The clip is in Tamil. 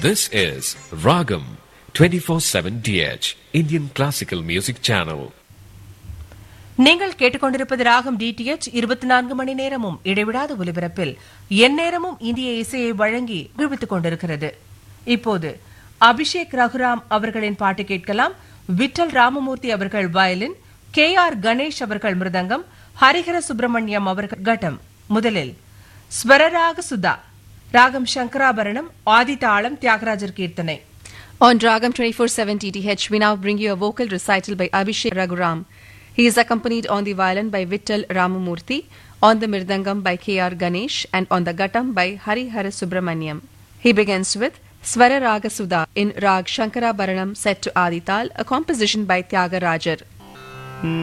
This is Ragam 24/7 DH Indian Classical Music Channel. நீங்கள் கேட்டுக்கொண்டிருப்பது ராகம் டிடிஎச் இருபத்தி நான்கு மணி நேரமும் இடைவிடாத ஒலிபரப்பில் எந்நேரமும் இந்திய இசையை வழங்கி விழுவித்துக் கொண்டிருக்கிறது இப்போது அபிஷேக் ரகுராம் அவர்களின் பாட்டு கேட்கலாம் விட்டல் ராமமூர்த்தி அவர்கள் வயலின் கே ஆர் கணேஷ் அவர்கள் மிருதங்கம் ஹரிஹர சுப்பிரமணியம் அவர்கள் கட்டம் முதலில் ஸ்வரராக சுதா ராகம் சங்கராபரணம் ஆதிதாளம் தியாகராஜர் கீர்த்தனை On Dragam 24/7 TTH, we now bring you a vocal recital by Abhishek Raghuram. He is accompanied on the violin by Vittal Ramamurthy, on the mirdangam by K.R. Ganesh, and on the guttam by Hari Hara Subramaniam. He begins with Swara Raga Sudha in Rag Shankara Baranam set to Adital, a composition by Tyagarajar.